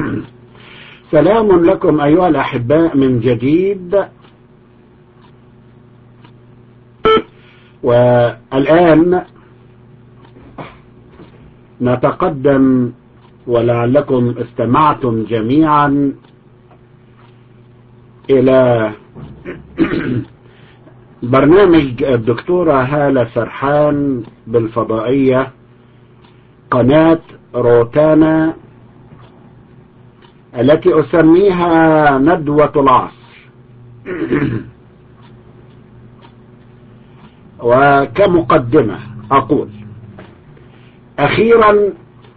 سلام لكم أيها الأحباء من جديد والآن نتقدم ولعلكم استمعتم جميعا إلى برنامج الدكتورة هالة سرحان بالفضائية قناة روتانا التي أسميها ندوة العصر وكمقدمة أقول أخيرا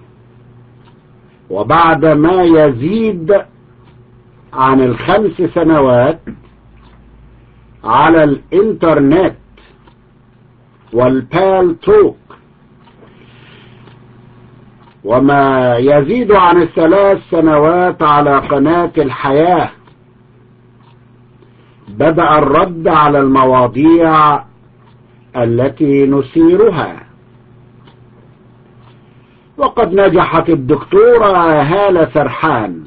وبعد ما يزيد عن الخمس سنوات على الانترنت والبال توك وما يزيد عن الثلاث سنوات على قناة الحياة بدأ الرد على المواضيع التي نسيرها وقد نجحت الدكتورة هالة سرحان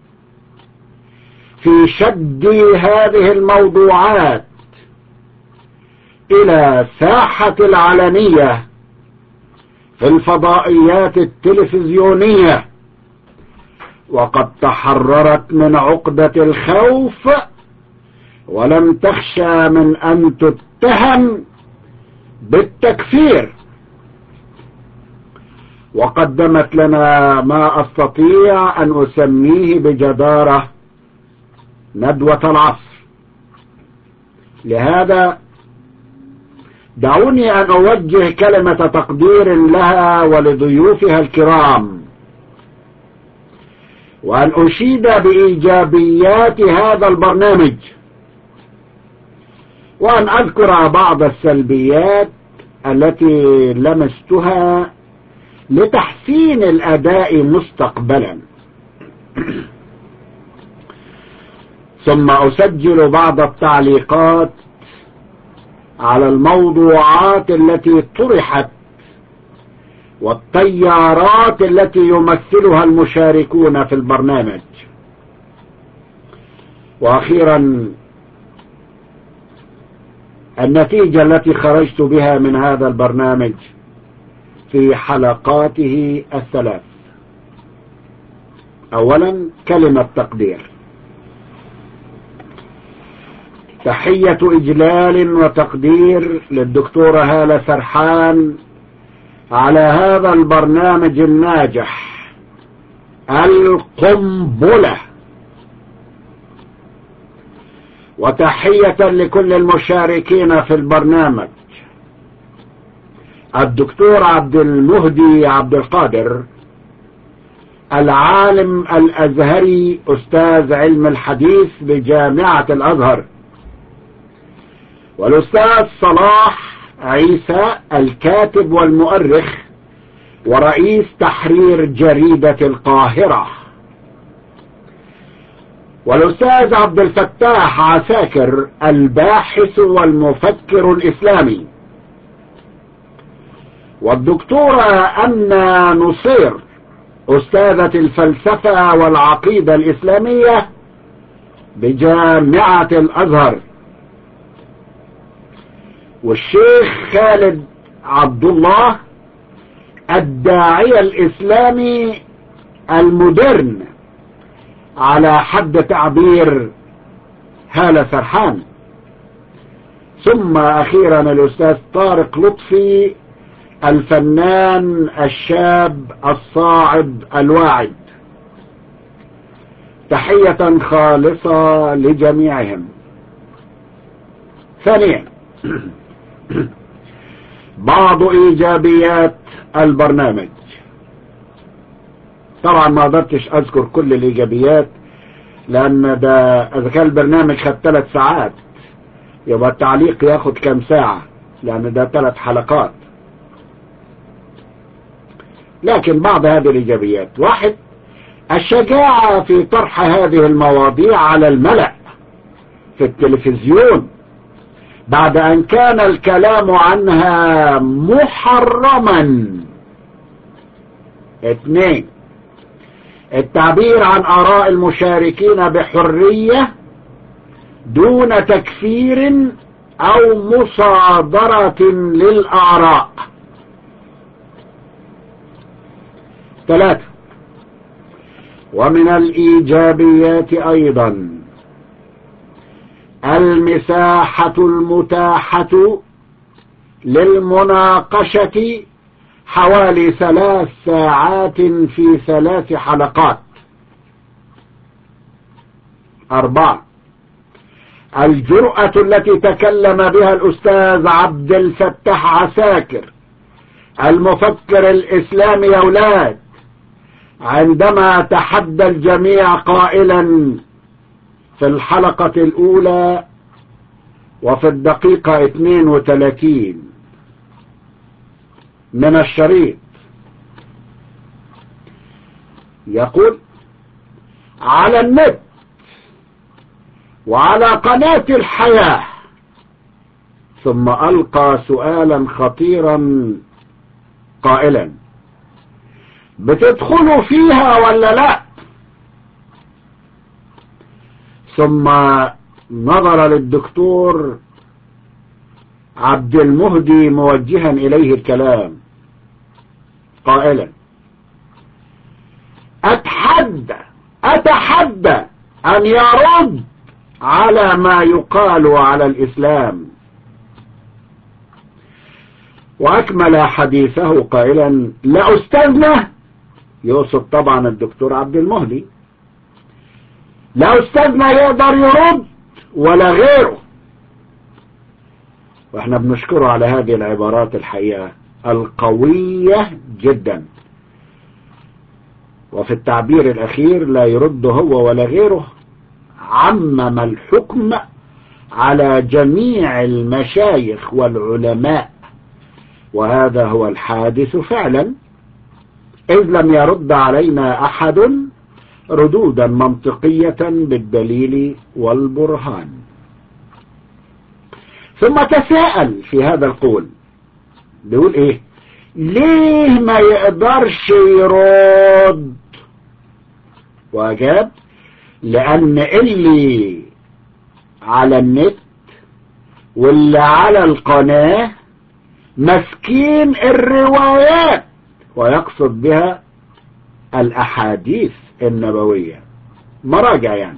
في شد هذه الموضوعات إلى ساحة العلنية في الفضائيات التلفزيونية وقد تحررت من عقدة الخوف ولم تخشى من أن تتهم بالتكفير وقدمت لنا ما أستطيع أن أسميه بجدارة ندوة العصر لهذا دعوني أن أوجه كلمة تقدير لها ولضيوفها الكرام وأن أشيد بإيجابيات هذا البرنامج وأن أذكر بعض السلبيات التي لمستها لتحسين الأداء مستقبلا ثم أسجل بعض التعليقات على الموضوعات التي طرحت والتيارات التي يمثلها المشاركون في البرنامج وأخيرا النتيجة التي خرجت بها من هذا البرنامج في حلقاته الثلاث أولا كلمة تقدير تحية إجلال وتقدير للدكتورة هالة سرحان على هذا البرنامج الناجح القنبلة وتحية لكل المشاركين في البرنامج الدكتور عبد المهدي عبد القادر العالم الأزهري أستاذ علم الحديث بجامعة الأزهر والأستاذ صلاح عيسى الكاتب والمؤرخ ورئيس تحرير جريدة القاهرة والأستاذ عبد الفتاح عساكر الباحث والمفكر الإسلامي والدكتورة أمنة نصير أستاذة الفلسفة والعقيدة الإسلامية بجامعة الأزهر والشيخ خالد عبد الله الداعية الإسلامي المودرن على حد تعبير هالة سرحان ثم أخيرا الأستاذ طارق لطفي الفنان الشاب الصاعد الواعد تحية خالصة لجميعهم ثانيا بعض ايجابيات البرنامج طبعا ما قدرتش اذكر كل الايجابيات لان ده اذا كان البرنامج خد ثلاث ساعات يبقى التعليق ياخد كام ساعة لان ده ثلاث حلقات لكن بعض هذه الايجابيات واحد الشجاعة في طرح هذه المواضيع على الملأ في التلفزيون بعد ان كان الكلام عنها محرما اثنين التعبير عن آراء المشاركين بحرية دون تكفير أو مصادرة للآراء ثلاثة ومن الإيجابيات أيضا المساحة المتاحة للمناقشة حوالي ثلاث ساعات في ثلاث حلقات أربعة الجرأة التي تكلم بها الأستاذ عبد الفتاح عساكر المفكر الإسلامي يا أولاد عندما تحدى الجميع قائلا في الحلقة الأولى وفي الدقيقة 32 من الشريط يقول على النت وعلى قناة الحياة ثم ألقى سؤالا خطيرا قائلا بتدخلوا فيها ولا لا ثم نظر للدكتور عبد المهدي موجها إليه الكلام قائلا أتحدى أتحدى أن يرد على ما يقال على الإسلام وأكمل حديثه قائلا لا أستاذنا يقصد طبعا الدكتور عبد المهدي لا أستاذنا يقدر يرد ولا غيره واحنا بنشكره على هذه العبارات الحقيقة القوية جدا وفي التعبير الأخير لا يرد هو ولا غيره عمم الحكم على جميع المشايخ والعلماء وهذا هو الحادث فعلا إذ لم يرد علينا أحد ردودا منطقية بالدليل والبرهان ثم تساءل في هذا القول بيقول ايه ليه ما يقدرش يرد واجاب لان اللي على النت واللي على القناة مسكين الروايات ويقصد بها الاحاديث النبوية مراجع يعني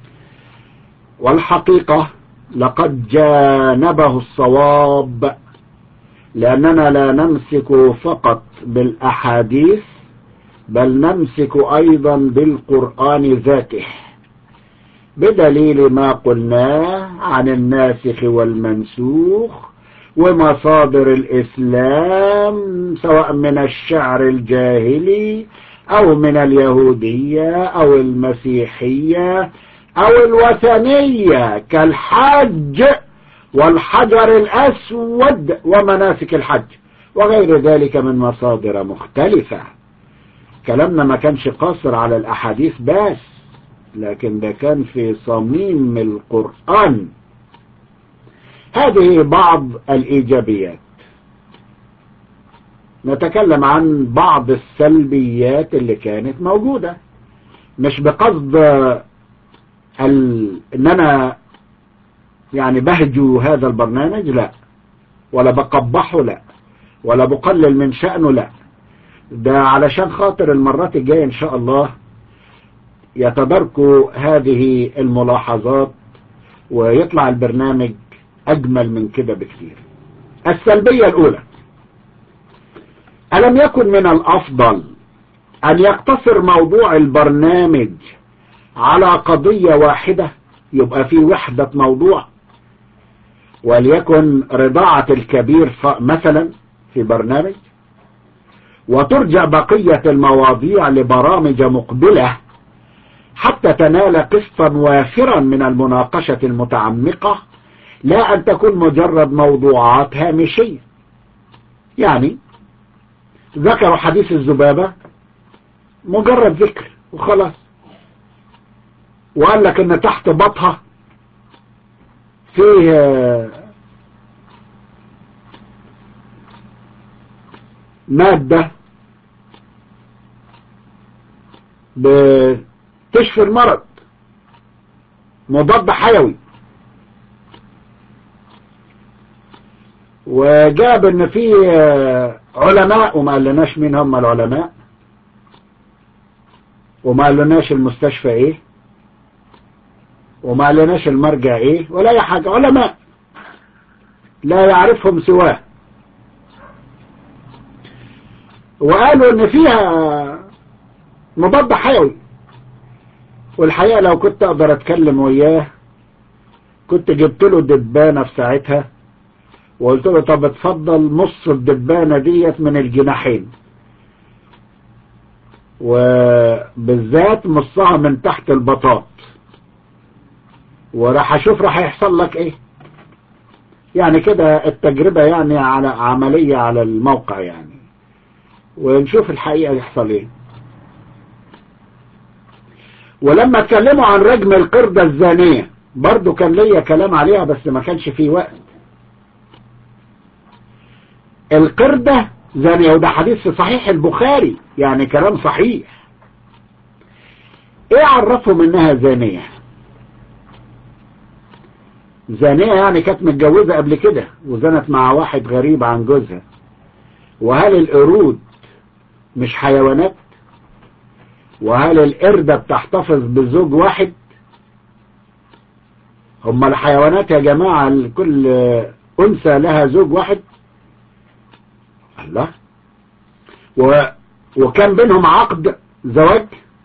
والحقيقة لقد جانبه الصواب لأننا لا نمسك فقط بالأحاديث بل نمسك أيضا بالقرآن ذاته بدليل ما قلناه عن الناسخ والمنسوخ ومصادر الإسلام سواء من الشعر الجاهلي أو من اليهودية أو المسيحية أو الوثنية كالحج والحجر الأسود ومناسك الحج وغير ذلك من مصادر مختلفة كلامنا ما كانش قاصر على الأحاديث بس لكن ده كان في صميم القرآن هذه بعض الإيجابيات نتكلم عن بعض السلبيات اللي كانت موجودة مش بقصد ال... ان انا يعني بهجو هذا البرنامج لا ولا بقبحه لا ولا بقلل من شأنه لا ده علشان خاطر المرات الجاية ان شاء الله يتداركوا هذه الملاحظات ويطلع البرنامج اجمل من كده بكثير السلبية الاولى ألم يكن من الأفضل أن يقتصر موضوع البرنامج على قضية واحدة يبقى في وحدة موضوع وليكن رضاعة الكبير مثلا في برنامج وترجع بقية المواضيع لبرامج مقبلة حتى تنال قسطا وافرا من المناقشة المتعمقة لا أن تكون مجرد موضوعات هامشية يعني ذكروا حديث الذبابة مجرد ذكر وخلاص وقال لك ان تحت بطها فيه مادة بتشفي المرض مضاد حيوي وجاب ان في علماء وما قالناش مين هم العلماء وما قالناش المستشفى ايه وما قالناش المرجع ايه ولا اي حاجة علماء لا يعرفهم سواه وقالوا ان فيها مضاد حيوي والحقيقة لو كنت اقدر اتكلم وياه كنت جبت له دبانة في ساعتها وقلت له طب اتفضل نص الدبانة ديت من الجناحين وبالذات مصها من تحت البطاط وراح اشوف راح يحصل لك ايه يعني كده التجربة يعني على عملية على الموقع يعني ونشوف الحقيقة يحصل ايه ولما اتكلموا عن رجم القردة الزانية برضو كان ليا كلام عليها بس ما كانش فيه وقت القردة زانية وده حديث في صحيح البخاري يعني كلام صحيح ايه عرفهم انها زانية زانية يعني كانت متجوزة قبل كده وزنت مع واحد غريب عن جوزها وهل القرود مش حيوانات وهل القردة بتحتفظ بزوج واحد هم الحيوانات يا جماعة كل أنثى لها زوج واحد الله و... وكان بينهم عقد زواج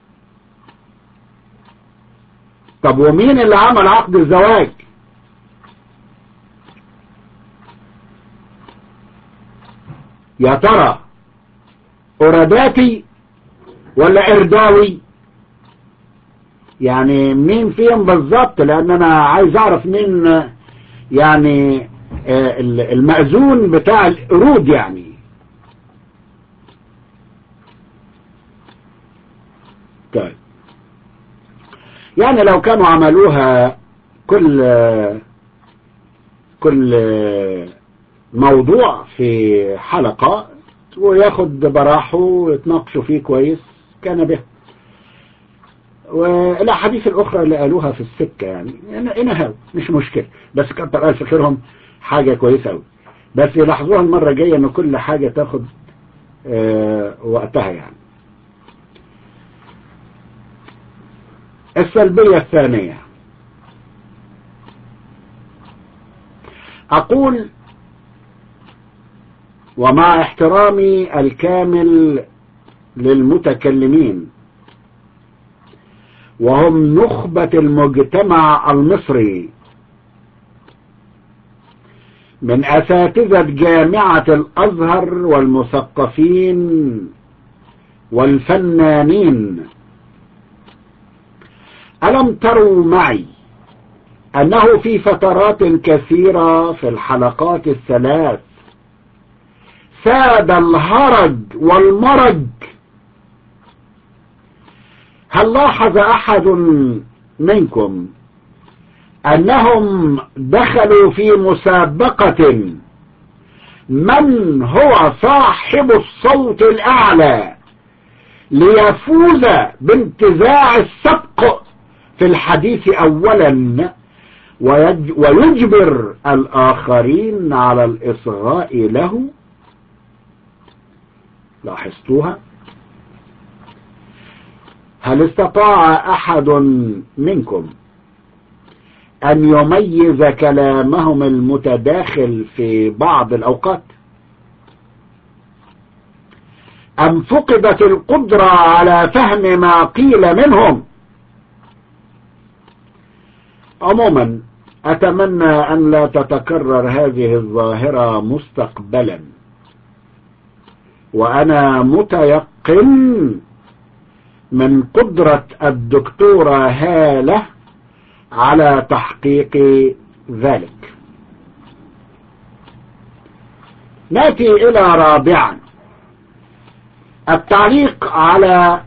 طب ومين اللي عمل عقد الزواج يا ترى أراداتي ولا إرداوي يعني مين فيهم بالظبط لأن أنا عايز أعرف مين يعني المأذون بتاع القرود يعني طيب يعني لو كانوا عملوها كل كل موضوع في حلقة وياخد براحه ويتناقشوا فيه كويس كان به والاحاديث الاخرى اللي قالوها في السكة يعني انها مش مشكلة بس كتر الف خيرهم حاجة كويسة قوي بس يلاحظوها المرة الجاية ان كل حاجة تاخد اه وقتها يعني السلبية الثانية أقول ومع احترامي الكامل للمتكلمين وهم نخبة المجتمع المصري من أساتذة جامعة الأزهر والمثقفين والفنانين ألم تروا معي أنه في فترات كثيرة في الحلقات الثلاث ساد الهرج والمرج هل لاحظ أحد منكم أنهم دخلوا في مسابقة من هو صاحب الصوت الأعلى ليفوز بانتزاع السبق في الحديث أولا ويجبر الآخرين على الإصغاء له لاحظتوها هل استطاع أحد منكم أن يميز كلامهم المتداخل في بعض الأوقات أم فقدت القدرة على فهم ما قيل منهم عموما أتمنى أن لا تتكرر هذه الظاهرة مستقبلا وأنا متيقن من قدرة الدكتورة هالة على تحقيق ذلك ناتي إلى رابعا التعليق على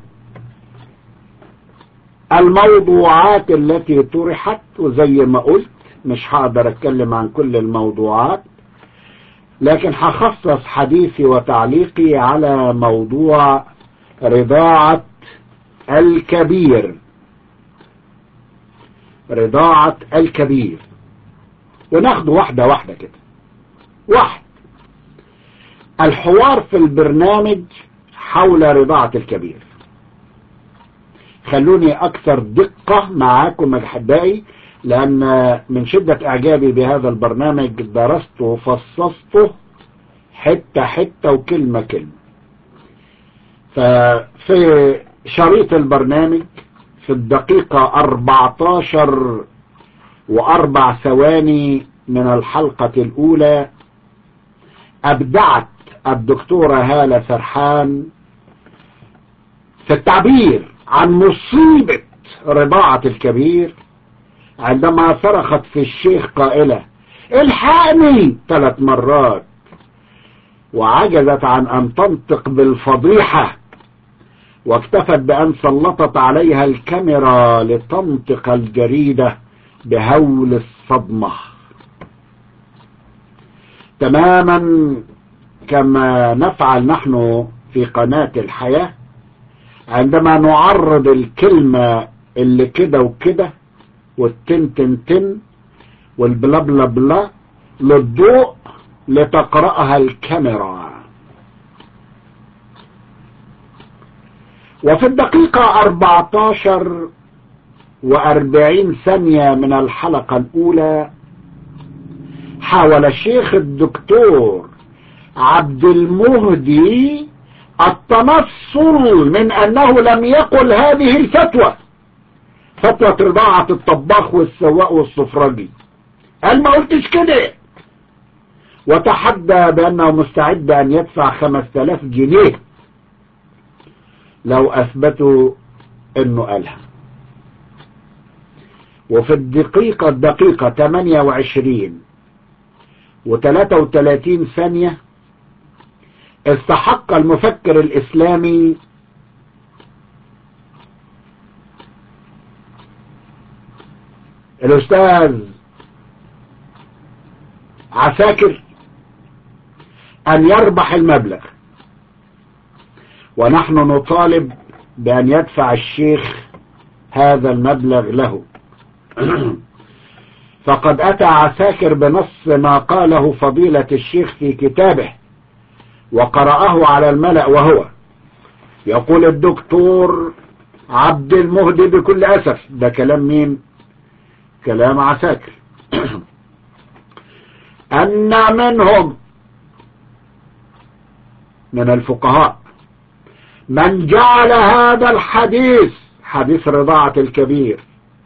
الموضوعات التي طرحت وزي ما قلت مش هقدر اتكلم عن كل الموضوعات لكن هخصص حديثي وتعليقي على موضوع رضاعة الكبير رضاعة الكبير وناخد واحدة واحدة كده واحد الحوار في البرنامج حول رضاعة الكبير خلوني أكثر دقة معاكم أحبائي لأن من شدة إعجابي بهذا البرنامج درسته وفصصته حتة حتة وكلمة كلمة ففي شريط البرنامج في الدقيقة 14 وأربع ثواني من الحلقة الأولى أبدعت الدكتورة هالة فرحان في التعبير عن مصيبة رضاعة الكبير عندما صرخت في الشيخ قائلة الحقني ثلاث مرات وعجزت عن أن تنطق بالفضيحة واكتفت بأن سلطت عليها الكاميرا لتنطق الجريدة بهول الصدمة تماما كما نفعل نحن في قناة الحياة عندما نعرض الكلمة اللي كده وكده والتن تن تن والبلا بلا بلا للضوء لتقرأها الكاميرا وفي الدقيقة 14 وأربعين ثانية من الحلقة الأولى حاول الشيخ الدكتور عبد المهدي التنصل من أنه لم يقل هذه الفتوى فتوى رضاعة الطباخ والسواق والسفرجي قال ما قلتش كده وتحدى بأنه مستعد أن يدفع خمس تلاف جنيه لو أثبتوا أنه قالها وفي الدقيقة الدقيقة 28 و33 ثانية استحق المفكر الإسلامي الأستاذ عساكر أن يربح المبلغ ونحن نطالب بأن يدفع الشيخ هذا المبلغ له فقد أتى عساكر بنص ما قاله فضيلة الشيخ في كتابه وقرأه على الملأ وهو يقول الدكتور عبد المهدي بكل أسف ده كلام مين كلام عساكر أن منهم من الفقهاء من جعل هذا الحديث حديث رضاعة الكبير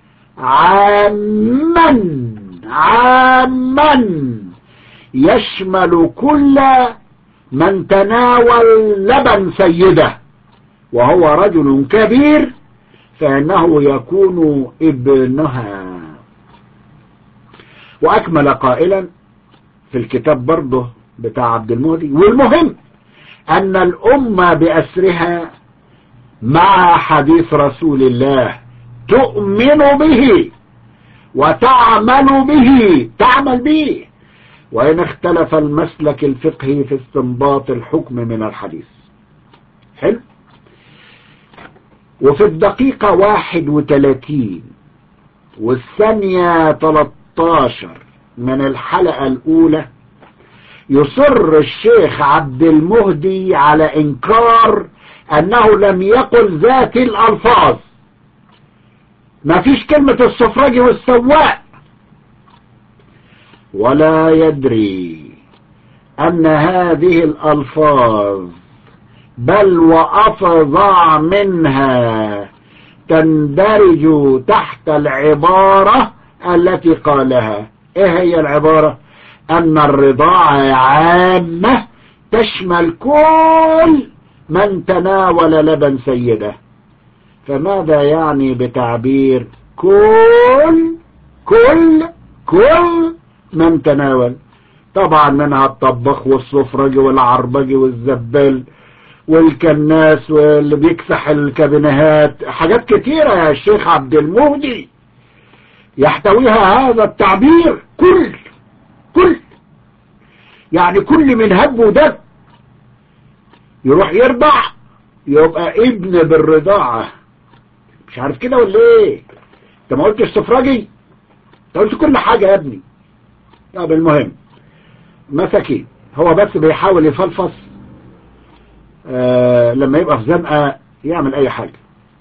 عاما عاما يشمل كل من تناول لبن سيده وهو رجل كبير فإنه يكون ابنها وأكمل قائلا في الكتاب برضه بتاع عبد المهدي والمهم أن الأمة بأسرها مع حديث رسول الله تؤمن به وتعمل به تعمل به وإن اختلف المسلك الفقهي في استنباط الحكم من الحديث حلو وفي الدقيقة واحد وثلاثين والثانية تلتاشر من الحلقة الأولى يصر الشيخ عبد المهدي على إنكار أنه لم يقل ذات الألفاظ ما فيش كلمة السفرجي والسواق ولا يدري أن هذه الألفاظ بل وأفظع منها تندرج تحت العبارة التي قالها ايه هي العبارة ان الرضاعة عامة تشمل كل من تناول لبن سيده فماذا يعني بتعبير كل كل كل من تناول طبعا منها الطبخ والسفرجي والعربجي والزبال والكناس واللي بيكسح الكابينهات حاجات كتيرة يا الشيخ عبد المهدي يحتويها هذا التعبير كل كل يعني كل من هب ودب يروح يرضع يبقى ابن بالرضاعة مش عارف كده ولا ايه انت ما قلتش سفراجي انت قلت كل حاجة يا ابني طب المهم مساكين هو بس بيحاول يفلفص آه لما يبقى في زنقة يعمل اي حاجة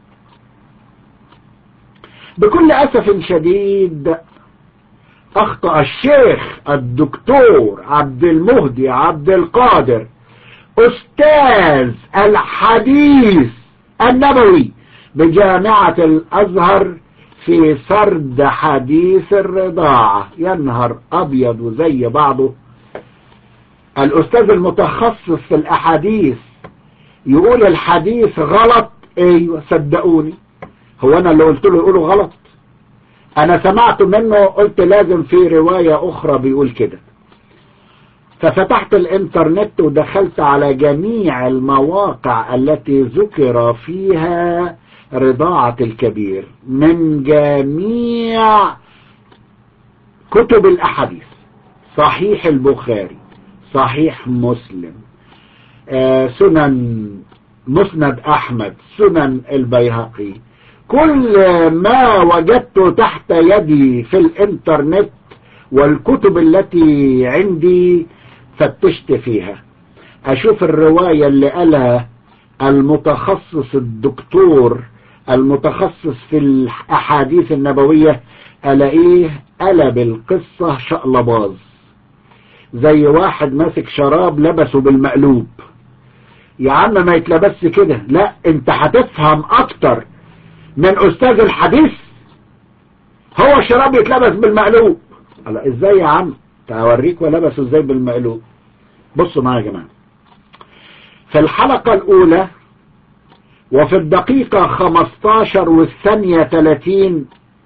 بكل اسف شديد اخطأ الشيخ الدكتور عبد المهدي عبد القادر استاذ الحديث النبوي بجامعة الازهر في سرد حديث الرضاعة ينهر ابيض وزي بعضه الاستاذ المتخصص في الاحاديث يقول الحديث غلط ايوه صدقوني هو انا اللي قلت له يقوله غلط انا سمعت منه قلت لازم في رواية اخرى بيقول كده ففتحت الانترنت ودخلت على جميع المواقع التي ذكر فيها رضاعة الكبير من جميع كتب الاحاديث صحيح البخاري صحيح مسلم آه سنن مسند احمد سنن البيهقي كل ما وجدته تحت يدي في الانترنت والكتب التي عندي فتشت فيها اشوف الرواية اللي قالها المتخصص الدكتور المتخصص في الاحاديث النبوية الاقيه قلب القصة شقلباز زي واحد ماسك شراب لبسه بالمقلوب يا عم ما يتلبس كده لا انت هتفهم اكتر من استاذ الحديث هو الشراب يتلبس بالمقلوب الله ازاي يا عم اوريك ولبسه ازاي بالمقلوب بصوا معايا يا جماعه في الحلقة الاولى وفي الدقيقة 15 والثانية 30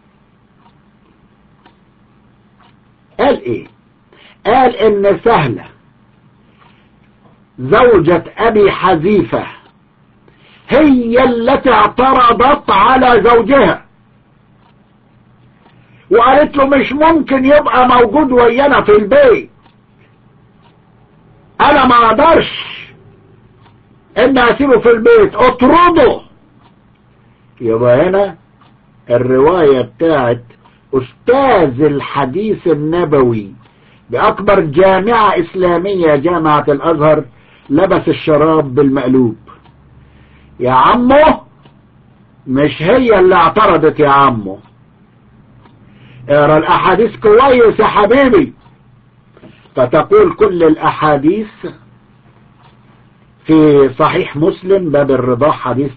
قال ايه قال ان سهلة زوجة ابي حذيفة هي التي اعترضت على زوجها وقالت له مش ممكن يبقى موجود ويانا في البيت انا ما اقدرش ان اسيبه في البيت اطرده يبقى هنا الرواية بتاعت استاذ الحديث النبوي باكبر جامعة اسلامية جامعة الازهر لبس الشراب بالمقلوب يا عمو مش هي اللي اعترضت يا عمو اقرا الاحاديث كويس يا حبيبي فتقول كل الاحاديث في صحيح مسلم باب الرضا حديث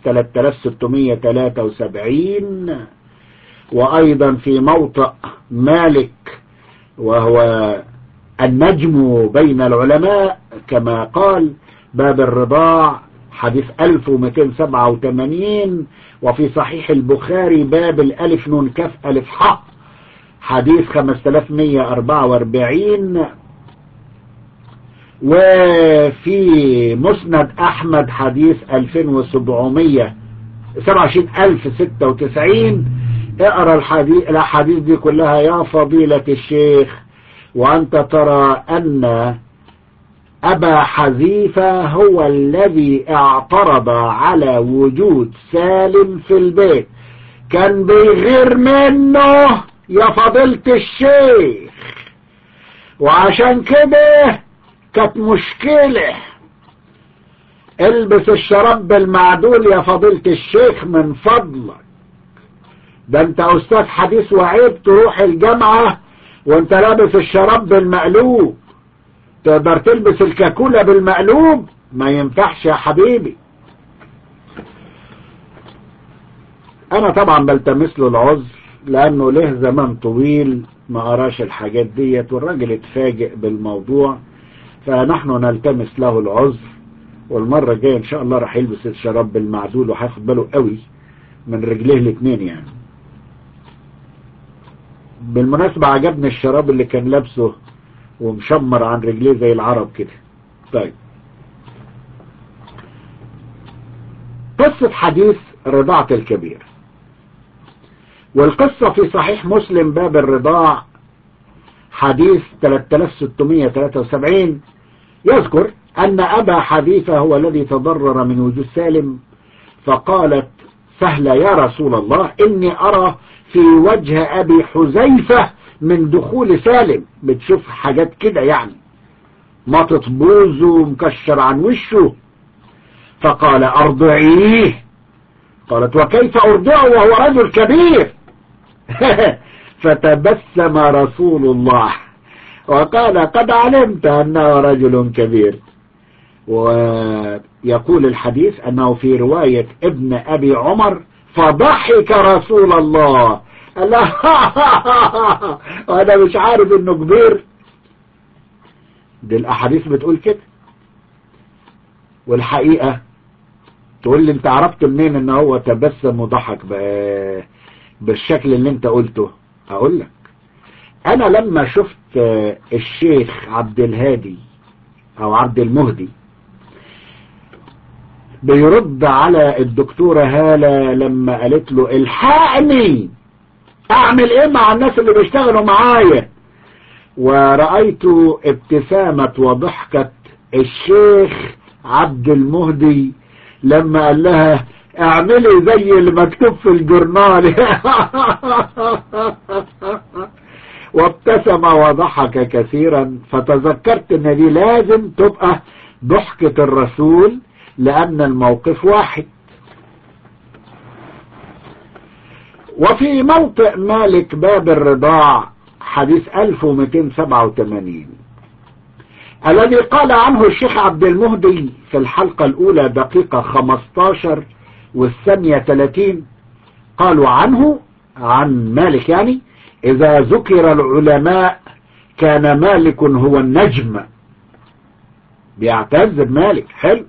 3673 وايضا في موطأ مالك وهو النجم بين العلماء كما قال باب الرضاع حديث 1287 وفي صحيح البخاري باب الالف نون كف الف ح حديث 5144 وفي مسند احمد حديث 2700 27096 اقرا الحديث الاحاديث دي كلها يا فضيلة الشيخ وانت ترى ان ابا حذيفة هو الذي اعترض على وجود سالم في البيت كان بيغير منه يا فضيلة الشيخ وعشان كده كانت مشكلة البس الشراب بالمعدول يا فضيلة الشيخ من فضلك ده انت استاذ حديث وعيب تروح الجامعة وانت لابس الشراب بالمقلوب تقدر تلبس الكاكولا بالمقلوب ما ينفعش يا حبيبي انا طبعا بلتمس له العذر لانه له زمان طويل ما قراش الحاجات ديت والراجل اتفاجئ بالموضوع فنحن نلتمس له العذر والمرة الجاية ان شاء الله راح يلبس الشراب بالمعدول وهياخد باله قوي من رجليه الاثنين يعني بالمناسبة عجبني الشراب اللي كان لابسه ومشمر عن رجليه زي العرب كده طيب قصة حديث رضاعة الكبير والقصة في صحيح مسلم باب الرضاع حديث 3673 يذكر أن أبا حذيفة هو الذي تضرر من وجود سالم فقالت سهلة يا رسول الله إني أرى في وجه أبي حذيفة من دخول سالم بتشوف حاجات كده يعني ما تطبوز ومكشر عن وشه فقال أرضعيه قالت وكيف أرضعه وهو رجل كبير فتبسم رسول الله وقال قد علمت أنه رجل كبير ويقول الحديث أنه في رواية ابن أبي عمر فضحك رسول الله الله وأنا مش عارف أنه كبير دي الأحاديث بتقول كده والحقيقة تقول لي انت عرفت منين ان هو تبسم وضحك بالشكل اللي انت قلته هقول لك انا لما شفت الشيخ عبد الهادي او عبد المهدي بيرد على الدكتورة هالة لما قالت له الحقني اعمل ايه مع الناس اللي بيشتغلوا معايا ورأيت ابتسامة وضحكة الشيخ عبد المهدي لما قال لها اعملي زي اللي مكتوب في الجورنال وابتسم وضحك كثيرا فتذكرت ان دي لازم تبقى ضحكة الرسول لان الموقف واحد وفي موطئ مالك باب الرضاع حديث 1287 الذي قال عنه الشيخ عبد المهدي في الحلقة الأولى دقيقة 15 والثانية 30 قالوا عنه عن مالك يعني إذا ذكر العلماء كان مالك هو النجم بيعتز بمالك حلو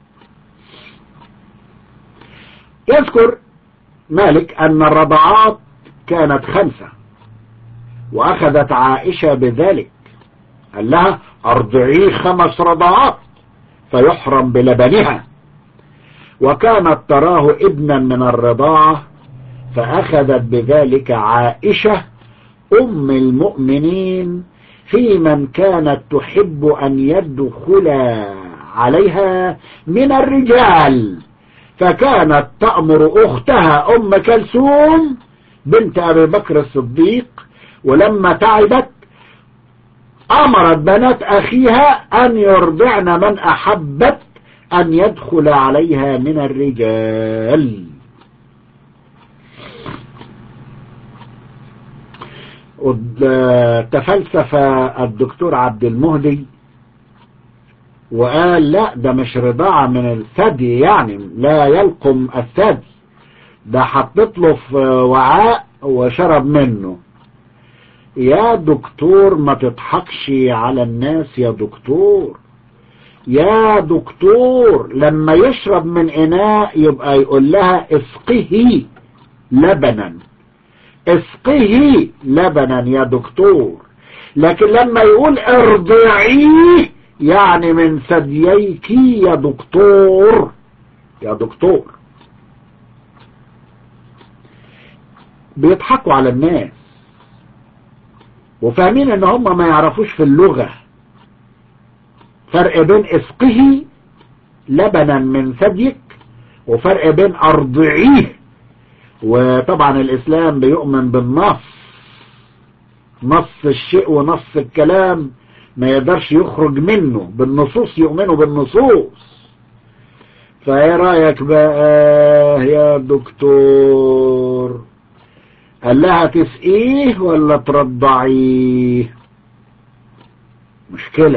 يذكر مالك أن الرضعات كانت خمسة وأخذت عائشة بذلك قال لها أرضعيه خمس رضعات فيحرم بلبنها وكانت تراه ابنا من الرضاعة فأخذت بذلك عائشة أم المؤمنين في من كانت تحب أن يدخل عليها من الرجال فكانت تأمر أختها أم كلثوم بنت أبي بكر الصديق ولما تعبت أمرت بنات أخيها أن يرضعن من أحبت أن يدخل عليها من الرجال تفلسف الدكتور عبد المهدي وقال لا ده مش رضاعة من الثدي يعني لا يلقم الثدي ده حطت له في وعاء وشرب منه يا دكتور ما تضحكش على الناس يا دكتور يا دكتور لما يشرب من اناء يبقى يقول لها اسقه لبنا اسقه لبنا يا دكتور لكن لما يقول ارضعيه يعني من ثدييك يا دكتور يا دكتور بيضحكوا على الناس وفاهمين ان هم ما يعرفوش في اللغة فرق بين اسقه لبنا من ثديك وفرق بين ارضعيه وطبعا الاسلام بيؤمن بالنص نص الشيء ونص الكلام ما يقدرش يخرج منه بالنصوص يؤمنوا بالنصوص فايه رايك بقى يا دكتور قال لها تسقيه ولا ترضعيه مشكلة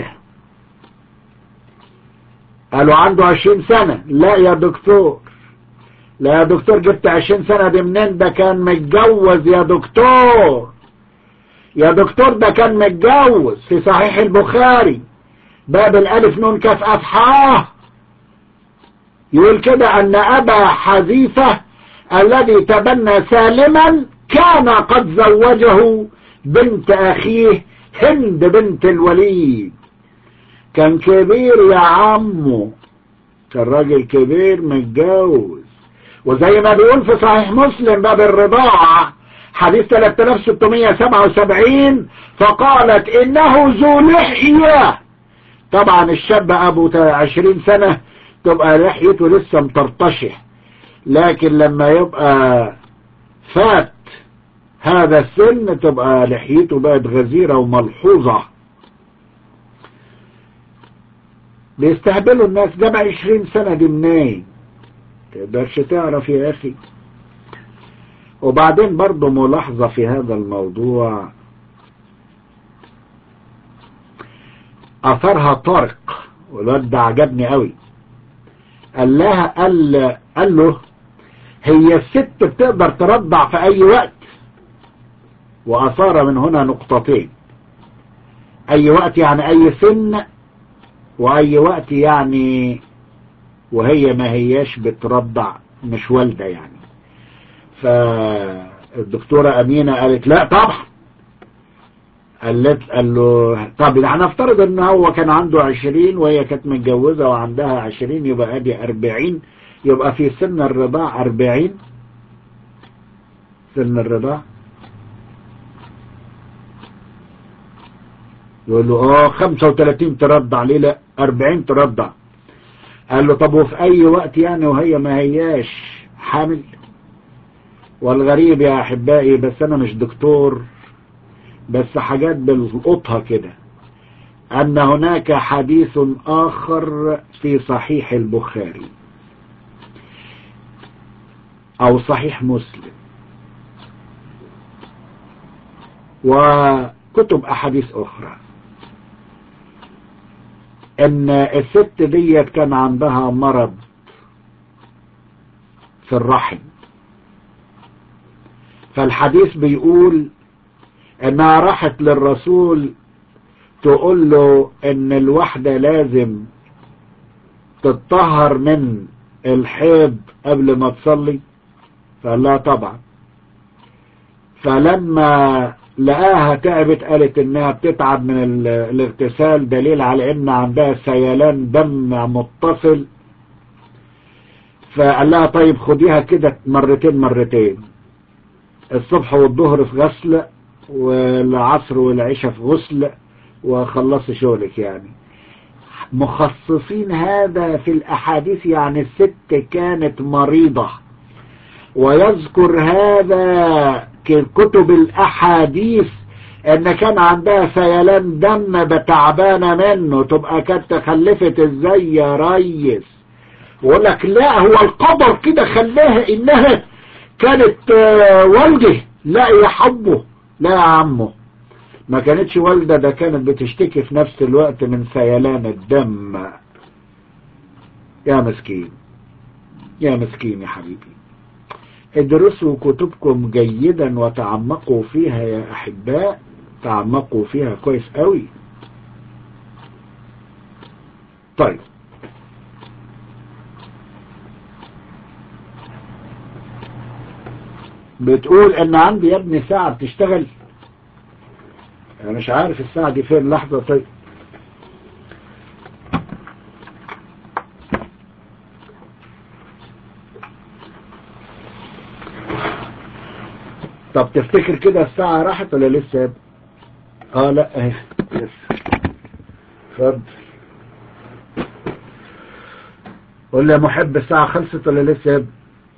قالوا عنده عشرين سنة لا يا دكتور لا يا دكتور جبت عشرين سنة دي منين ده كان متجوز يا دكتور يا دكتور ده كان متجوز في صحيح البخاري باب الالف نون كاف اف يقول كده ان ابا حذيفة الذي تبنى سالما كان قد زوجه بنت اخيه هند بنت الوليد كان كبير يا عمو كان راجل كبير متجوز وزي ما بيقول في صحيح مسلم باب الرضاعة حديث 3677 فقالت انه ذو لحية طبعا الشاب ابو 20 سنة تبقى لحيته لسه مطرطشه لكن لما يبقى فات هذا السن تبقى لحيته بقت غزيرة وملحوظة بيستهبلوا الناس ده بقى عشرين سنة دي منين تقدرش تعرف يا أخي وبعدين برضه ملاحظة في هذا الموضوع أثرها طارق والواد ده عجبني قوي قال لها قال, قال له هي الست بتقدر ترضع في أي وقت وأثار من هنا نقطتين أي وقت يعني أي سن وأي وقت يعني وهي ما هياش بترضع مش والدة يعني فالدكتورة أمينة قالت لا طبعا قالت قال له طب هنفترض ان هو كان عنده عشرين وهي كانت متجوزة وعندها عشرين يبقى ادي اربعين يبقى في سن الرضاع اربعين سن الرضاع يقول له اه 35 ترضع ليه لا 40 ترضع قال له طب وفي اي وقت يعني وهي ما هياش حامل والغريب يا احبائي بس انا مش دكتور بس حاجات بلقطها كده ان هناك حديث اخر في صحيح البخاري او صحيح مسلم وكتب احاديث اخرى ان الست ديت كان عندها مرض في الرحم فالحديث بيقول انها راحت للرسول تقول له ان الواحدة لازم تتطهر من الحيض قبل ما تصلي فقال لها طبعا فلما لقاها تعبت قالت انها بتتعب من الاغتسال دليل على ان عندها سيلان دم متصل فقال لها طيب خديها كده مرتين مرتين الصبح والظهر في غسل والعصر والعشاء في غسل وخلص شغلك يعني مخصصين هذا في الأحاديث يعني الست كانت مريضة ويذكر هذا كتب الأحاديث ان كان عندها سيلان دم بتعبانة منه تبقى كانت خلفت ازاي يا ريس ويقول لك لا هو القدر كده خلاها انها كانت والده لا يا حبه لا يا عمه ما كانتش والدة ده كانت بتشتكي في نفس الوقت من سيلان الدم يا مسكين يا مسكين يا حبيبي ادرسوا كتبكم جيدا وتعمقوا فيها يا احباء تعمقوا فيها كويس قوي طيب بتقول ان عندي يا ابني ساعة بتشتغل انا مش عارف الساعة دي فين لحظة طيب طب تفتكر كده الساعة راحت ولا لسه يا اه لا اهي لسه اتفضل قول لي يا محب الساعة خلصت ولا لسه يا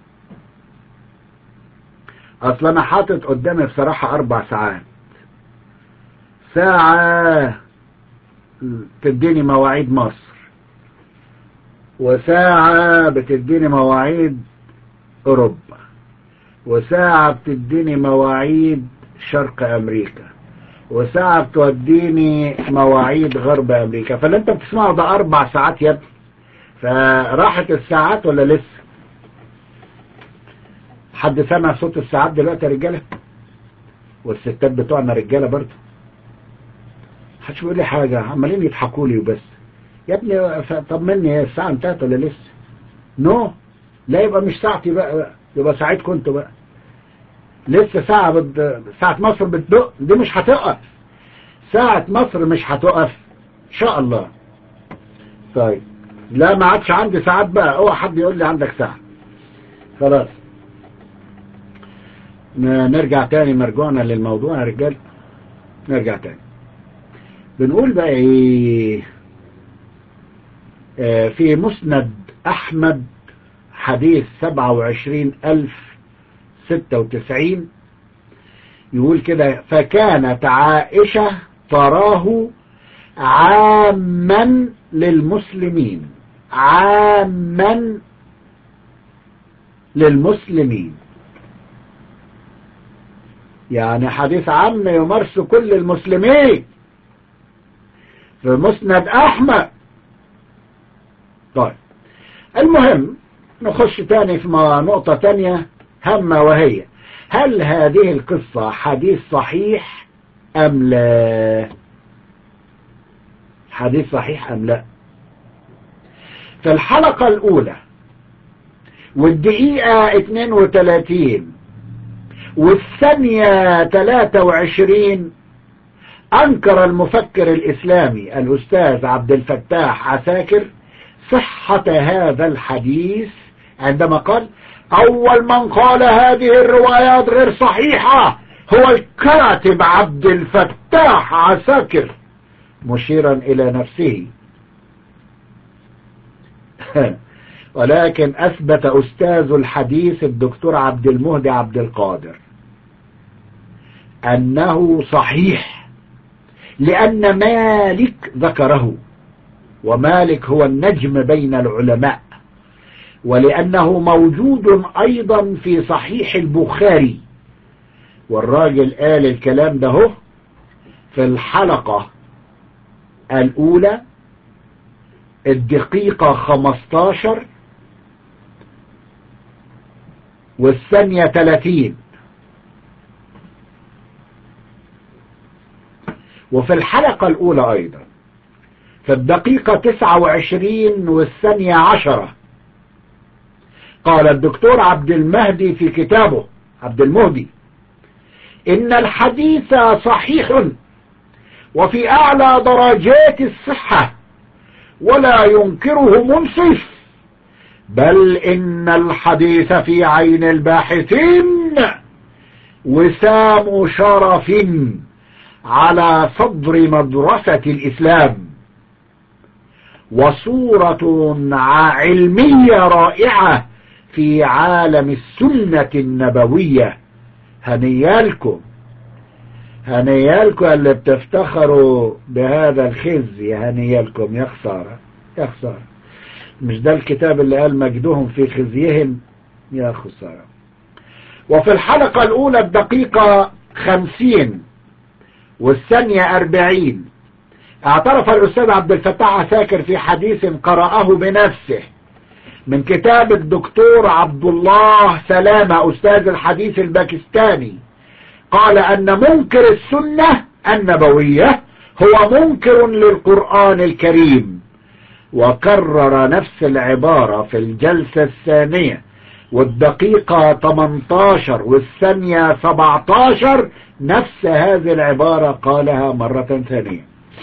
اصل انا حاطط قدامي بصراحة اربع ساعات ساعة تديني مواعيد مصر وساعة بتديني مواعيد اوروبا وساعة بتديني مواعيد شرق امريكا وساعة بتوديني مواعيد غرب امريكا فاللي انت بتسمعه ده اربع ساعات يا ابني فراحت الساعات ولا لسه حد سمع صوت الساعات دلوقتي يا رجاله والستات بتوعنا رجاله برضه محدش بيقول لي حاجه عمالين يضحكوا لي وبس يا ابني طمني هي الساعه انتهت ولا لسه نو لا يبقى مش ساعتي بقى يبقى ساعتكم انتوا بقى لسه ساعة بد... ساعة مصر بتدق دي مش هتقف ساعة مصر مش هتقف ان شاء الله طيب لا ما عادش عندي ساعات بقى اوعى حد يقول لي عندك ساعة خلاص نرجع تاني مرجوعنا للموضوع يا رجال نرجع تاني بنقول بقى ايه آه في مسند احمد حديث سبعة وعشرين ألف ستة وتسعين يقول كده فكانت عائشة تراه عاما للمسلمين عاما للمسلمين يعني حديث عام يمارس كل المسلمين في مسند أحمد طيب المهم نخش تاني في نقطة تانية هامة وهي هل هذه القصة حديث صحيح أم لا حديث صحيح أم لا في الحلقة الأولى والدقيقة 32 والثانية 23 أنكر المفكر الإسلامي الأستاذ عبد الفتاح عساكر صحة هذا الحديث عندما قال أول من قال هذه الروايات غير صحيحة هو الكاتب عبد الفتاح عساكر مشيرا إلى نفسه ولكن أثبت أستاذ الحديث الدكتور عبد المهدي عبد القادر أنه صحيح لأن مالك ذكره ومالك هو النجم بين العلماء ولأنه موجود أيضا في صحيح البخاري والراجل قال الكلام ده هو في الحلقة الأولى الدقيقة 15 والثانية 30 وفي الحلقة الأولى أيضا في الدقيقة 29 والثانية 10 قال الدكتور عبد المهدي في كتابه عبد المهدي إن الحديث صحيح وفي أعلى درجات الصحة ولا ينكره منصف بل إن الحديث في عين الباحثين وسام شرف على صدر مدرسة الإسلام وصورة علمية رائعة في عالم السنة النبوية هنيالكم هنيالكم اللي بتفتخروا بهذا الخزي هنيالكم يا خسارة يا خسارة مش ده الكتاب اللي قال مجدهم في خزيهم يا خسارة وفي الحلقة الأولى الدقيقة خمسين والثانية أربعين اعترف الأستاذ عبد الفتاح عساكر في حديث قرأه بنفسه من كتاب الدكتور عبد الله سلامة أستاذ الحديث الباكستاني قال أن منكر السنة النبوية هو منكر للقرآن الكريم وكرر نفس العبارة في الجلسة الثانية والدقيقة 18 والثانية 17 نفس هذه العبارة قالها مرة ثانية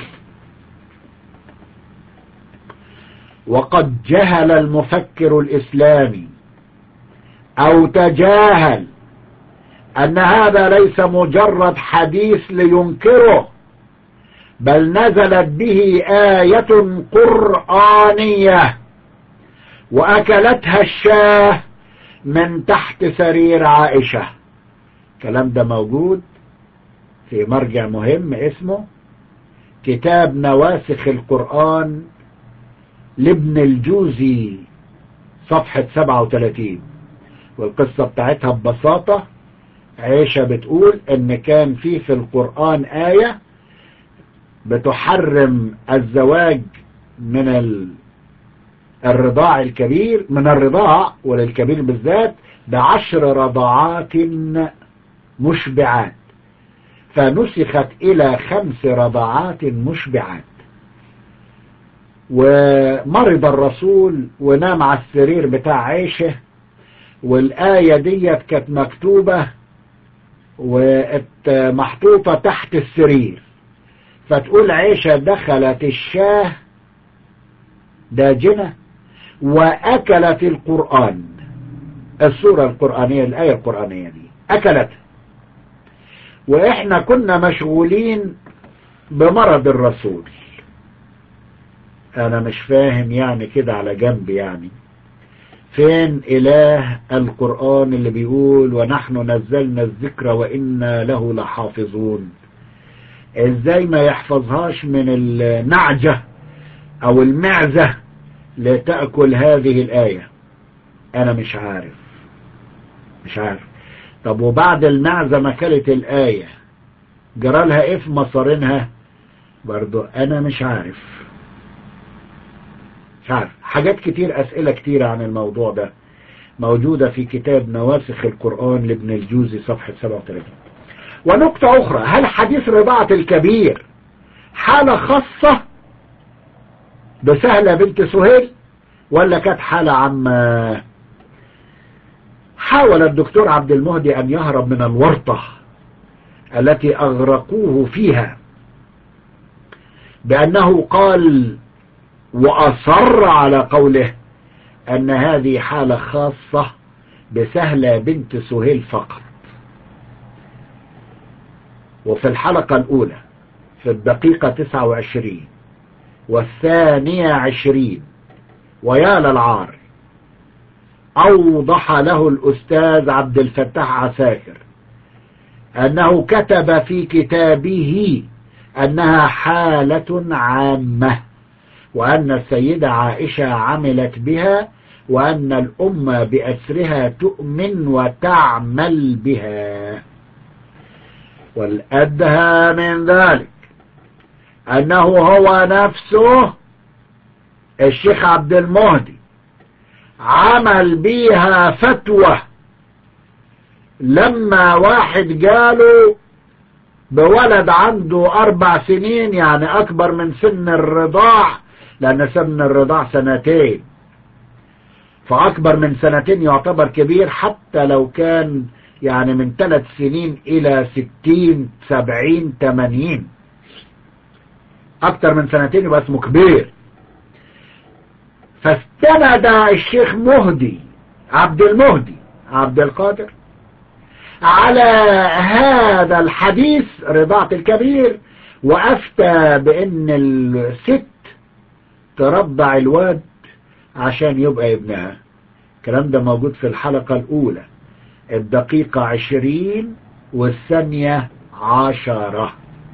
وقد جهل المفكر الإسلامي أو تجاهل أن هذا ليس مجرد حديث لينكره بل نزلت به آية قرآنية وأكلتها الشاه من تحت سرير عائشة الكلام ده موجود في مرجع مهم اسمه كتاب نواسخ القرآن لابن الجوزي صفحة 37 والقصة بتاعتها ببساطة عيشة بتقول ان كان في في القرآن آية بتحرم الزواج من الرضاع الكبير من الرضاع وللكبير بالذات بعشر رضاعات مشبعات فنسخت إلى خمس رضاعات مشبعات ومرض الرسول ونام على السرير بتاع عيشه والآية ديت كانت مكتوبة ومحطوطة تحت السرير فتقول عيشة دخلت الشاه داجنة وأكلت القرآن السورة القرآنية الآية القرآنية دي أكلت وإحنا كنا مشغولين بمرض الرسول أنا مش فاهم يعني كده على جنب يعني فين إله القرآن اللي بيقول ونحن نزلنا الذكر وإنا له لحافظون ازاي ما يحفظهاش من النعجة او المعزة لتأكل هذه الآية انا مش عارف مش عارف طب وبعد المعزة ما كلت الآية جرى لها ايه في مصارينها برضو انا مش عارف مش عارف حاجات كتير اسئلة كتير عن الموضوع ده موجودة في كتاب نواسخ القرآن لابن الجوزي صفحة 37 ونقطة أخرى هل حديث رضاعة الكبير حالة خاصة بسهلة بنت سهيل ولا كانت حالة عامة حاول الدكتور عبد المهدي أن يهرب من الورطة التي أغرقوه فيها بأنه قال وأصر على قوله أن هذه حالة خاصة بسهلة بنت سهيل فقط وفي الحلقة الأولى في الدقيقة 29 والثانية عشرين ويا للعار أوضح له الأستاذ عبد الفتاح عساكر أنه كتب في كتابه أنها حالة عامة وأن السيدة عائشة عملت بها وأن الأمة بأسرها تؤمن وتعمل بها والأدهى من ذلك أنه هو نفسه الشيخ عبد المهدي عمل بيها فتوى لما واحد قاله بولد عنده أربع سنين يعني أكبر من سن الرضاع لأن سن الرضاع سنتين فأكبر من سنتين يعتبر كبير حتى لو كان يعني من ثلاث سنين إلى ستين سبعين تمانين أكتر من سنتين يبقى اسمه كبير فاستند الشيخ مهدي عبد المهدي عبد القادر على هذا الحديث رضاعة الكبير وأفتى بأن الست ترضع الواد عشان يبقى ابنها الكلام ده موجود في الحلقة الأولى الدقيقة عشرين والثانية عشرة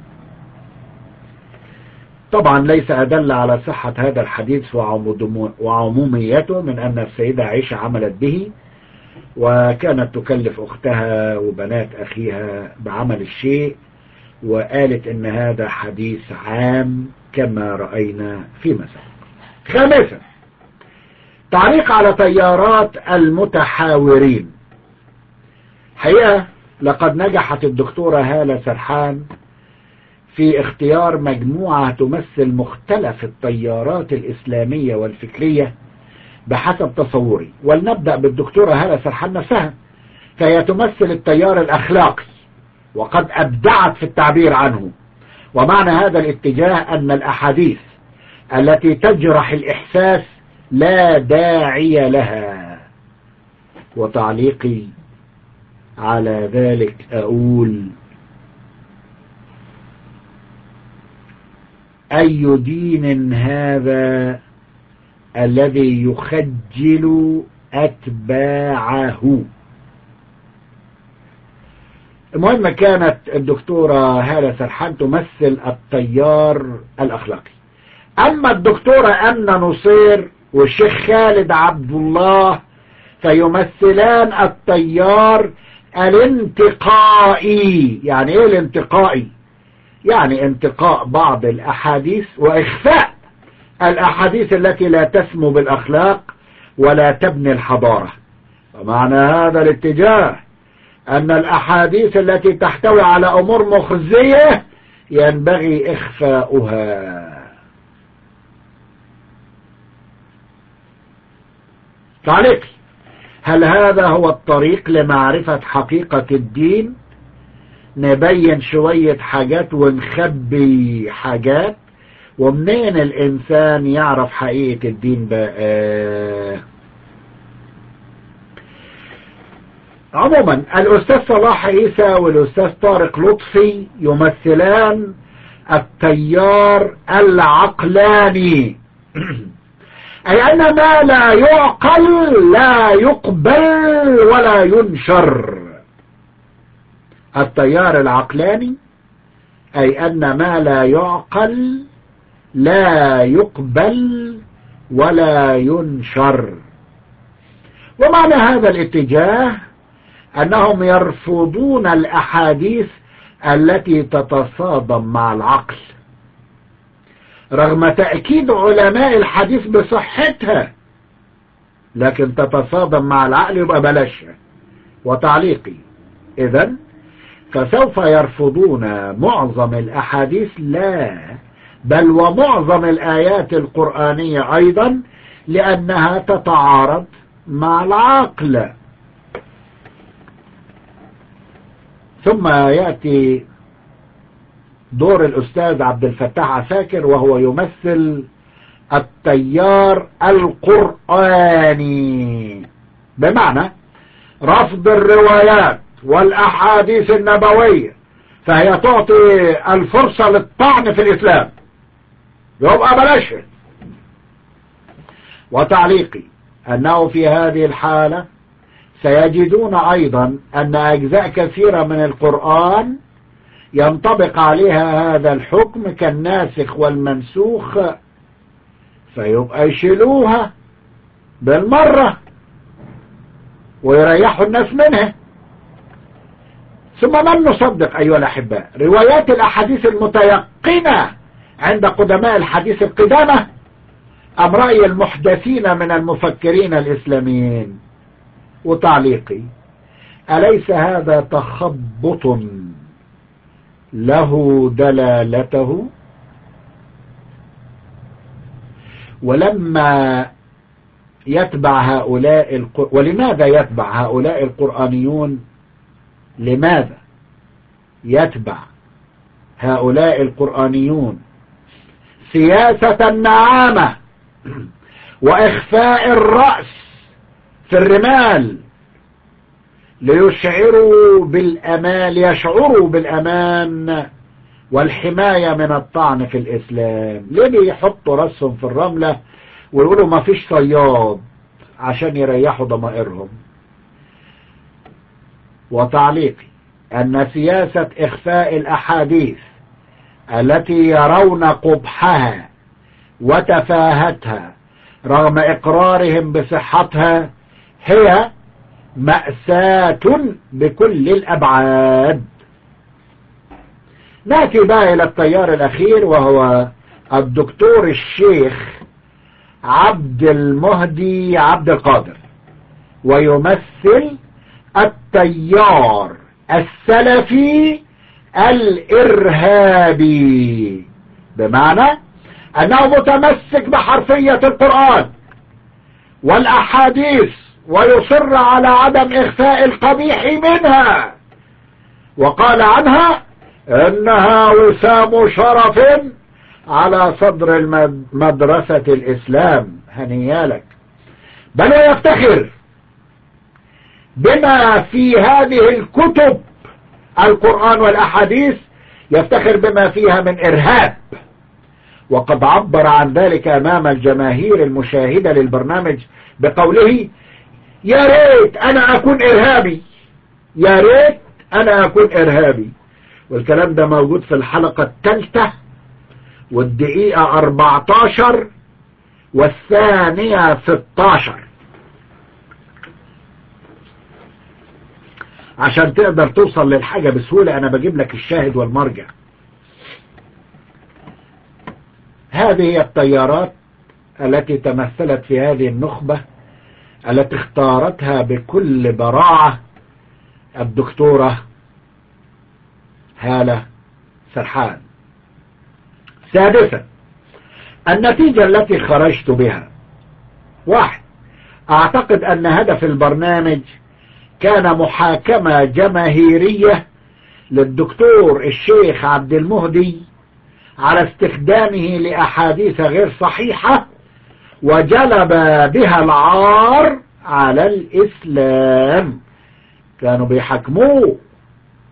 طبعا ليس أدل على صحة هذا الحديث وعموميته من أن السيدة عائشة عملت به وكانت تكلف أختها وبنات أخيها بعمل الشيء وقالت إن هذا حديث عام كما رأينا في مساء خامسا تعليق على طيارات المتحاورين حقيقة لقد نجحت الدكتورة هالة سرحان في اختيار مجموعة تمثل مختلف التيارات الإسلامية والفكرية بحسب تصوري ولنبدأ بالدكتورة هالة سرحان نفسها فهي تمثل التيار الأخلاقي وقد أبدعت في التعبير عنه ومعنى هذا الاتجاه أن الأحاديث التي تجرح الإحساس لا داعي لها وتعليقي على ذلك أقول أي دين هذا الذي يخجل أتباعه المهم كانت الدكتورة هالة سرحان تمثل التيار الأخلاقي أما الدكتورة أمنة نصير والشيخ خالد عبد الله فيمثلان التيار الانتقائي يعني ايه الانتقائي يعني انتقاء بعض الاحاديث واخفاء الاحاديث التي لا تسمو بالاخلاق ولا تبني الحضارة ومعنى هذا الاتجاه ان الاحاديث التي تحتوي على امور مخزية ينبغي اخفاؤها تعليق هل هذا هو الطريق لمعرفة حقيقة الدين نبين شوية حاجات ونخبي حاجات ومنين الإنسان يعرف حقيقة الدين بقى عموما الأستاذ صلاح عيسى والأستاذ طارق لطفي يمثلان التيار العقلاني أي أن ما لا يعقل لا يقبل ولا ينشر التيار العقلاني أي أن ما لا يعقل لا يقبل ولا ينشر ومعنى هذا الاتجاه أنهم يرفضون الأحاديث التي تتصادم مع العقل رغم تأكيد علماء الحديث بصحتها لكن تتصادم مع العقل يبقى بلاشها وتعليقي إذا فسوف يرفضون معظم الأحاديث لا بل ومعظم الآيات القرآنية أيضا لأنها تتعارض مع العقل ثم يأتي دور الأستاذ عبد الفتاح عساكر وهو يمثل التيار القرآني بمعنى رفض الروايات والأحاديث النبوية فهي تعطي الفرصة للطعن في الإسلام يبقى بلاش وتعليقي أنه في هذه الحالة سيجدون أيضا أن أجزاء كثيرة من القرآن ينطبق عليها هذا الحكم كالناسخ والمنسوخ فيبقى يشيلوها بالمرة ويريحوا الناس منها ثم من نصدق أيها الأحباء روايات الأحاديث المتيقنة عند قدماء الحديث القدامى أم رأي المحدثين من المفكرين الإسلاميين وتعليقي أليس هذا تخبط له دلالته ولما يتبع هؤلاء القر... ولماذا يتبع هؤلاء القرآنيون لماذا يتبع هؤلاء القرآنيون سياسة النعامة وإخفاء الرأس في الرمال ليشعروا بالأمان ليشعروا بالأمان والحماية من الطعن في الإسلام ليه بيحطوا رأسهم في الرملة ويقولوا ما فيش صياد عشان يريحوا ضمائرهم وتعليقي أن سياسة إخفاء الأحاديث التي يرون قبحها وتفاهتها رغم إقرارهم بصحتها هي مأساة بكل الأبعاد نأتي بقى إلى التيار الأخير وهو الدكتور الشيخ عبد المهدي عبد القادر ويمثل التيار السلفي الإرهابي بمعنى أنه متمسك بحرفية القرآن والأحاديث ويصر على عدم إخفاء القبيح منها وقال عنها إنها وسام شرف على صدر مدرسة الإسلام هنيالك بل ويفتخر بما في هذه الكتب القرآن والأحاديث يفتخر بما فيها من إرهاب وقد عبر عن ذلك أمام الجماهير المشاهدة للبرنامج بقوله يا ريت أنا أكون إرهابي يا ريت أنا أكون إرهابي والكلام ده موجود في الحلقة الثالثة والدقيقة 14 والثانية 16 عشان تقدر توصل للحاجة بسهولة أنا بجيب لك الشاهد والمرجع هذه هي التيارات التي تمثلت في هذه النخبة التي اختارتها بكل براعة الدكتورة هالة سرحان سادسا النتيجة التي خرجت بها واحد اعتقد ان هدف البرنامج كان محاكمة جماهيرية للدكتور الشيخ عبد المهدي على استخدامه لأحاديث غير صحيحة وجلب بها العار على الإسلام كانوا بيحكموه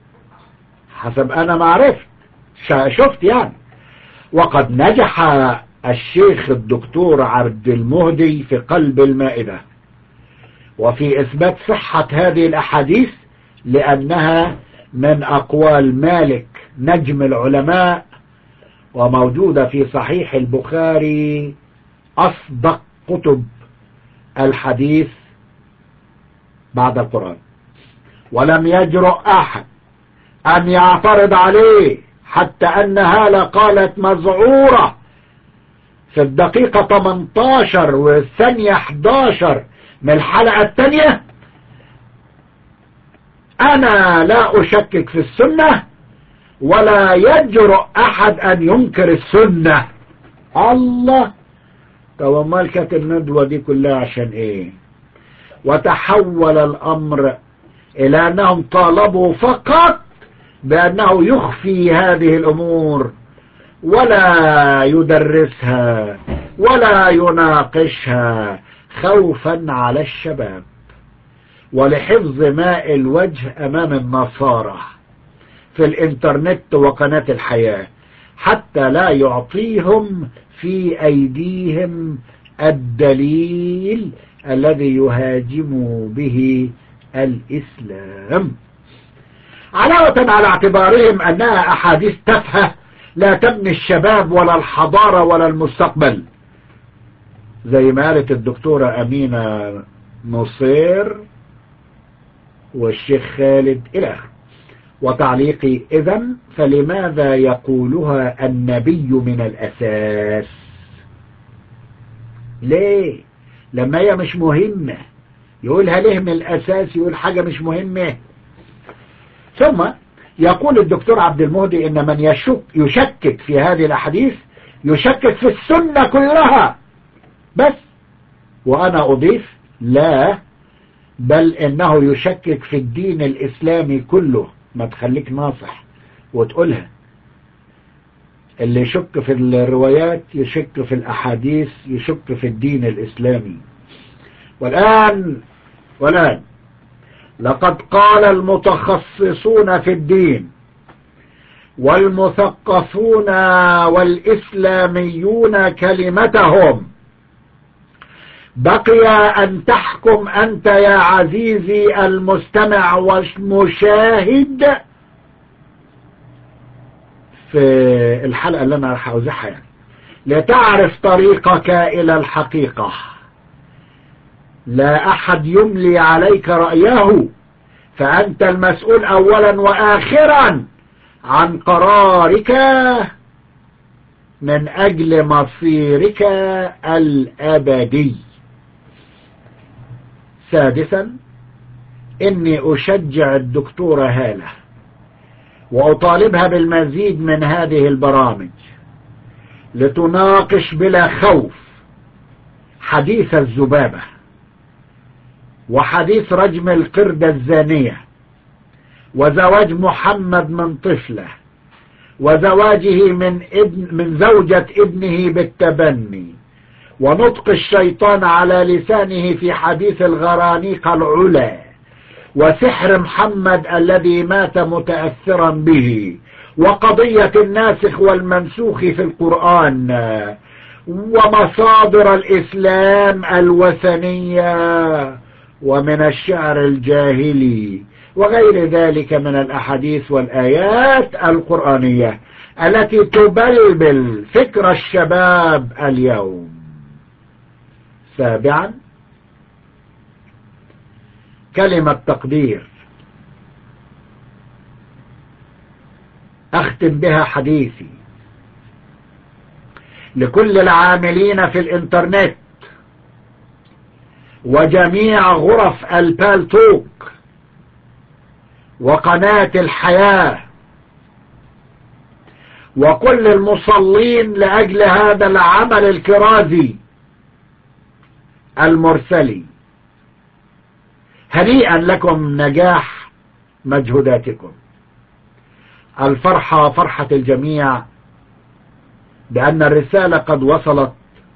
حسب أنا ما عرفت شفت يعني وقد نجح الشيخ الدكتور عبد المهدي في قلب المائدة وفي إثبات صحة هذه الأحاديث لأنها من أقوال مالك نجم العلماء وموجودة في صحيح البخاري أصدق كتب الحديث بعد القرآن ولم يجرؤ أحد أن يعترض عليه حتى أنها لقالت مزعورة في الدقيقة 18 والثانية 11 من الحلقة الثانية أنا لا أشكك في السنة ولا يجرؤ أحد أن ينكر السنة الله طب امال كانت الندوة دي كلها عشان ايه وتحول الامر الى انهم طالبوا فقط بانه يخفي هذه الامور ولا يدرسها ولا يناقشها خوفا على الشباب ولحفظ ماء الوجه امام النصارى في الانترنت وقناة الحياة حتى لا يعطيهم في أيديهم الدليل الذي يهاجم به الإسلام علاوة على اعتبارهم أنها أحاديث تافهة لا تبني الشباب ولا الحضارة ولا المستقبل زي ما قالت الدكتورة أمينة نصير والشيخ خالد إلى آخره وتعليقي إذا فلماذا يقولها النبي من الأساس ليه لما هي مش مهمة يقولها ليه من الأساس يقول حاجة مش مهمة ثم يقول الدكتور عبد المهدي إن من يشك يشكك في هذه الأحاديث يشكك في السنة كلها بس وأنا أضيف لا بل إنه يشكك في الدين الإسلامي كله ما تخليك ناصح وتقولها اللي يشك في الروايات يشك في الأحاديث يشك في الدين الإسلامي والآن والآن لقد قال المتخصصون في الدين والمثقفون والإسلاميون كلمتهم بقي أن تحكم أنت يا عزيزي المستمع والمشاهد في الحلقة اللي أنا راح أوزعها يعني لتعرف طريقك إلى الحقيقة لا أحد يملي عليك رأيه فأنت المسؤول أولا وآخرا عن قرارك من أجل مصيرك الأبدي سادسا إني أشجع الدكتورة هالة وأطالبها بالمزيد من هذه البرامج لتناقش بلا خوف حديث الذبابة وحديث رجم القردة الزانية وزواج محمد من طفلة وزواجه من ابن من زوجة ابنه بالتبني ونطق الشيطان على لسانه في حديث الغرانيق العلا وسحر محمد الذي مات متأثرا به وقضية الناسخ والمنسوخ في القرآن ومصادر الإسلام الوثنية ومن الشعر الجاهلي وغير ذلك من الأحاديث والآيات القرآنية التي تبلبل فكر الشباب اليوم سابعا كلمة تقدير أختم بها حديثي لكل العاملين في الانترنت وجميع غرف البالتوك وقناة الحياة وكل المصلين لأجل هذا العمل الكرازي المرسلي هنيئا لكم نجاح مجهوداتكم الفرحة فرحة الجميع بأن الرسالة قد وصلت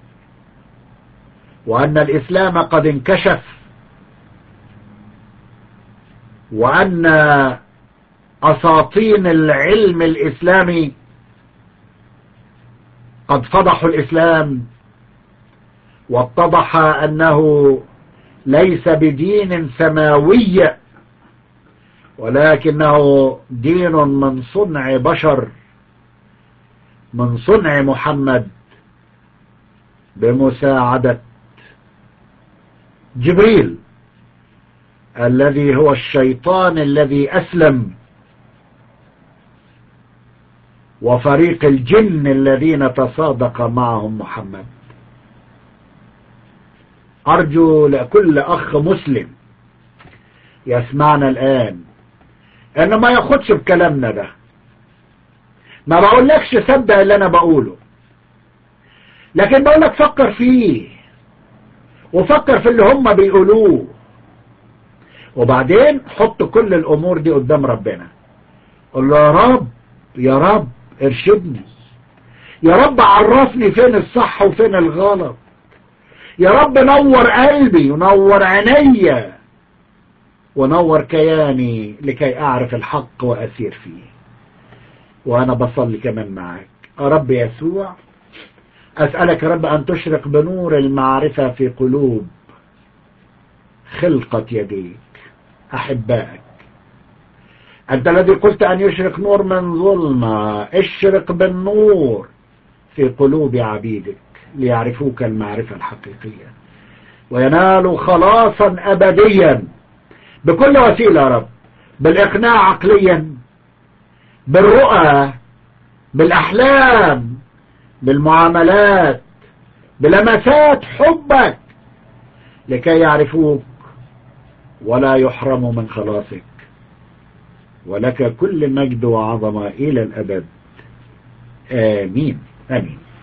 وأن الإسلام قد انكشف وأن أساطين العلم الإسلامي قد فضحوا الإسلام واتضح أنه ليس بدين سماوي ولكنه دين من صنع بشر من صنع محمد بمساعدة جبريل الذي هو الشيطان الذي أسلم وفريق الجن الذين تصادق معهم محمد أرجو لكل أخ مسلم يسمعنا الآن أنه ما ياخدش بكلامنا ده ما بقولكش صدق اللي أنا بقوله لكن بقولك فكر فيه وفكر في اللي هم بيقولوه وبعدين حط كل الأمور دي قدام ربنا قل له يا رب يا رب ارشدني يا رب عرفني فين الصح وفين الغلط يا رب نور قلبي ونور عيني ونور كياني لكي أعرف الحق وأسير فيه وأنا بصلي كمان معاك يا رب يسوع أسألك يا رب أن تشرق بنور المعرفة في قلوب خلقة يديك أحبائك أنت الذي قلت أن يشرق نور من ظلمة اشرق بالنور في قلوب عبيدك ليعرفوك المعرفة الحقيقية وينالوا خلاصا أبديا بكل وسيلة يا رب بالإقناع عقليا بالرؤى بالأحلام بالمعاملات بلمسات حبك لكي يعرفوك ولا يحرموا من خلاصك ولك كل مجد وعظمة إلى الأبد آمين آمين